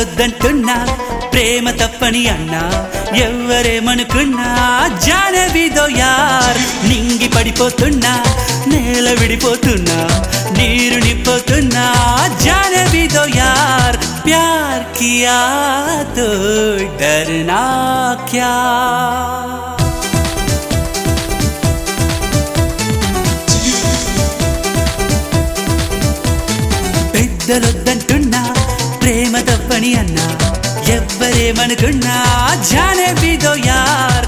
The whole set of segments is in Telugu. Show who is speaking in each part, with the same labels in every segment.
Speaker 1: పెద్దలొద్దంటున్నా ప్రేమ తప్పని అన్నా ఎవ్వరేమనుకున్నా జానవిదో యార్ నింగి పడిపోతున్నా నేల విడిపోతున్నా నీరు నింపోతున్నా జానవిదో యార్ ప్యార్ కియా తో డర్నా క్యా పెద్దలొద్దంటున్నా ప్రేమ తప్పని అన్నా ఎవ్వరేమనుకున్నా జానవిదో యార్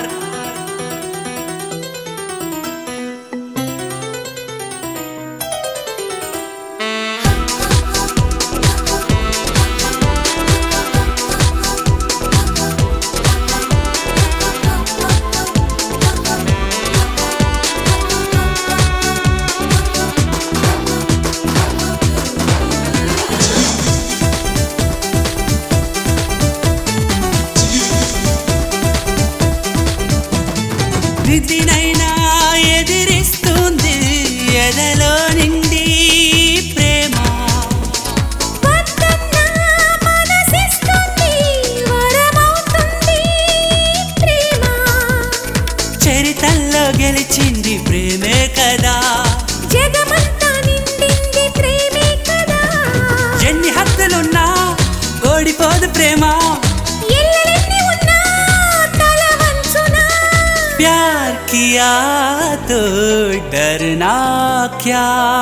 Speaker 1: విధినైనా ఎదిరిస్తుంది ఎదలో నిండి ప్రేమ
Speaker 2: వద్దన్నా మనసిస్తుంది వరమవుతుంది ప్రేమ
Speaker 1: చరితల్లో గెలిచింది ప్రేమే కదా
Speaker 2: జగమంతా నిండింది ప్రేమే కదా
Speaker 1: ఎన్ని హద్దులున్నా ఓడిపోదు ప్రేమ
Speaker 2: ఎల్లెన్ని ఉన్నా తల వంచునా
Speaker 1: ప్యార్ కియా తో డర్నా క్యా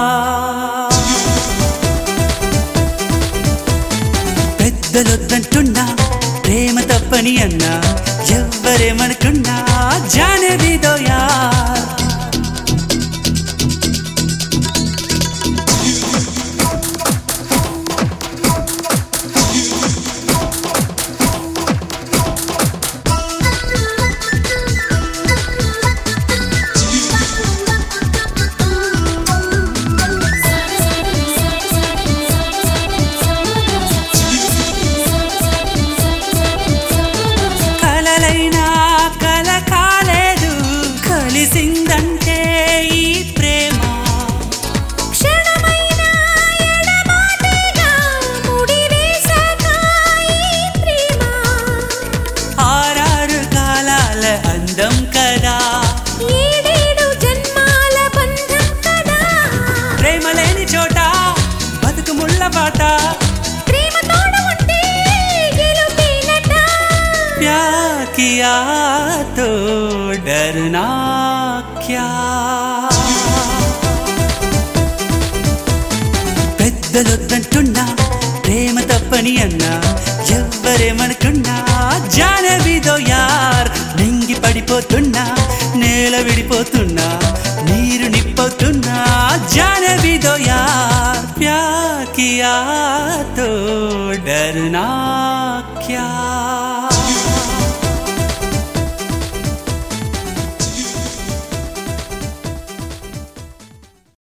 Speaker 1: పెద్దలొద్దంటున్నా ప్రేమ తప్పని అన్నా ఎవ్వరేమనుకున్నా జానవిదో యార్ కలలైనా కల కాలేదు కలిసిందంటే ఈ ప్రేమ
Speaker 2: క్షణమైనా ఎడబాటుగా ముడివేశాక ఈ ప్రేమ
Speaker 1: ఆరారు కాలాల అందం కదా
Speaker 2: ఏడేడు జన్మాల బంధం కదా
Speaker 1: ప్రేమ లేని చోట బతుకు ముళ్ళ బాట
Speaker 2: ప్రేమ తోడు ఉంటే గెలుపేనట
Speaker 1: ప్యార్ కియా తో డర్నా క్యా పెద్దలొద్దంటున్నా ప్రేమ తప్పని అన్నా ఎవ్వరేమనుకున్నా జానవిదో యార్ నింగి పడిపోతున్నా నేల విడిపోతున్నా నీరు నిప్పవుతున్నా జానవిదో యార్ ప్యార్ కియా తో డర్నా